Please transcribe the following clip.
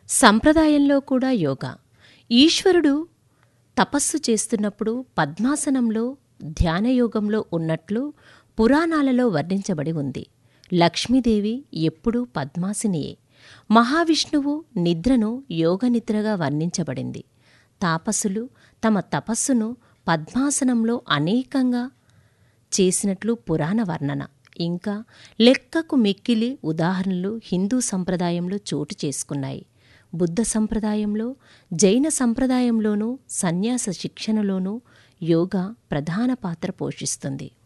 సంప్రదాయంలో కూడా యోగా ఈశ్వరుడు తపస్సు చేస్తున్నప్పుడు పద్మాసనంలో ధ్యానయోగంలో ఉన్నట్లు పురాణాలలో వర్ణించబడి ఉంది లక్ష్మీదేవి ఎప్పుడూ పద్మాసినియే మహావిష్ణువు నిద్రను యోగనిద్రగా వర్ణించబడింది తాపసులు తమ తపస్సును పద్మాసనంలో అనేకంగా చేసినట్లు పురాణ వర్ణన ఇంకా లెక్కకు మిక్కిలి ఉదాహరణలు హిందూ సంప్రదాయంలో చోటు చేసుకున్నాయి బుద్ధ సంప్రదాయంలో జైన సంప్రదాయంలోనూ సన్యాస శిక్షణలోనూ యోగా ప్రధాన పాత్ర పోషిస్తుంది